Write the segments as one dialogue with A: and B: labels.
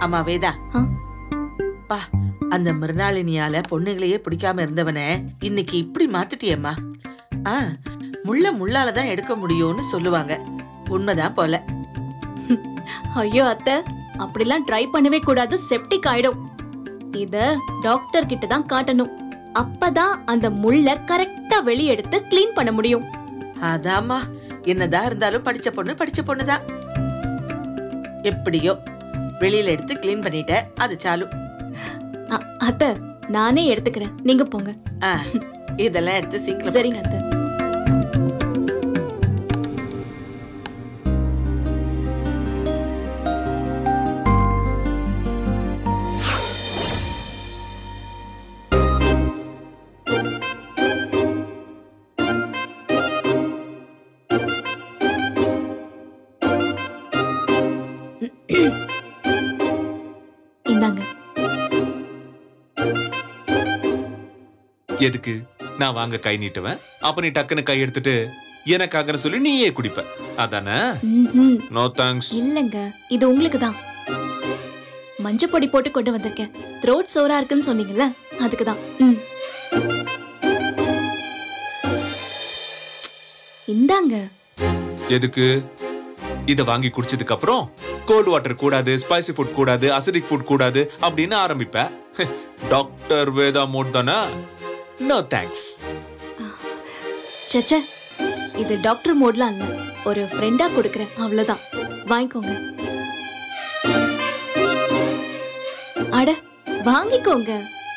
A: ஆமா வேதா
B: ஆ?
A: பா அந்த மிருணாளினியால பொண்ணுங்களையே பிடிக்காம இருந்தவன இன்னைக்கு இப்படி மாத்திட்டியேம்மா ஆ முள்ள முள்ளால தான் எடுக்க முடியும்னு சொல்லுவாங்க உண்மைதான் போல
B: ஐயோ அத்தை அப்படிலாம் ட்ரை பண்ணவே கூடாது செப்டிக் ஆயிடும் இத டாக்டர் கிட்ட தான் காட்டணும் அப்பதான் அந்த முள்ள கரெக்டா வெளிய எடுத்து க்ளீன் பண்ண முடியும்
A: அதாம்மா என்னதான் இருந்தாலும் படிச்ச பொண்ணு படிச்ச பொண்ணுதான் எப்படியோ வெளியில எடுத்து க்ளீன் பண்ணிட்ட அது சாலு
B: அ- அத்தை நானே எடுத்துக்கிறேன் நீங்க போங்க
A: ஆ, இதெல்லாம் எடுத்து சிங்க்ல
B: சரிங்க அத்தை இந்தாங்க
C: எதுக்கு நான் வாங்க கை நீட்டுவேன் அப்ப நீ டக்குன்னு கை எடுத்துட்டு எனக்காகன்னு சொல்லி நீயே குடிப்ப அதானே
B: ம்ஹும்.
C: நோ தேங்க்ஸ்
B: இல்லங்க இது உங்களுக்கு தான் மஞ்சப்பொடி போட்டு கொண்டு வந்திருக்கேன் த்ரோட் சோரா இருக்குன்னு சொன்னீங்கல்ல அதுக்கு தான் ம் இந்தாங்க
C: எதுக்கு இத வாங்கி குடிச்சதுக்கு அப்புறம் கோல்ட் வாட்டர் கூடாது ஸ்பைசி ஃபுட் கூடாது அசிடிக் ஃபுட் கூடாது அப்படின்னு ஆரம்பிப்ப டாக்டர் வேதா மோட் தானே நோ தேங்க்ஸ்
B: சச்ச இது டாக்டர் மோட்லாம் இல்ல ஒரு ஃப்ரெண்டா கொடுக்கறேன் அவ்வளவுதான் வாங்கிக்கோங்க அட வாங்கிக்கோங்க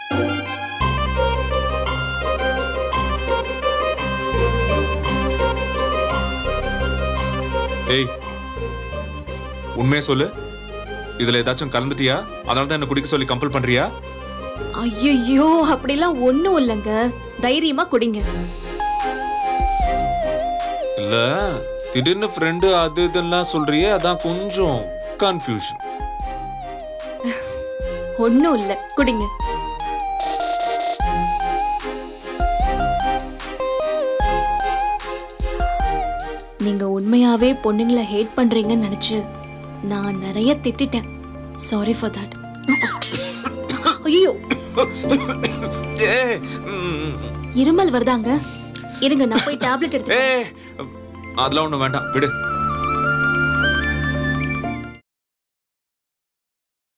C: ஏய் உண்மையை சொல்லு இதுல ஏதாச்சும் கலந்துட்டியா அதனால தான் என்ன குடிக்க சொல்லி கம்பல் பண்றியா
B: ஐயோ அப்படிலாம் ஒண்ணும் இல்லைங்க தைரியமா குடிங்க
C: இல்ல திடீர்னு ஃப்ரெண்டு அது இதெல்லாம் சொல்றியே அதான் கொஞ்சம் கன்ஃபியூஷன்
B: ஒண்ணும் இல்ல குடிங்க நீங்க உண்மையாவே பொண்ணுங்களை ஹேட் பண்றீங்கன்னு நினைச்சு நான் நிறைய திட்டிட்டேன் சாரி ஃபார் தட் ஐயோ
C: ஏய், ம்,
B: இருமல் வருதாங்க இருங்க நான் போய் டேப்லெட் எடுத்து
C: ஏய், அதெல்லாம் ஒண்ணும் வேண்டாம் விடு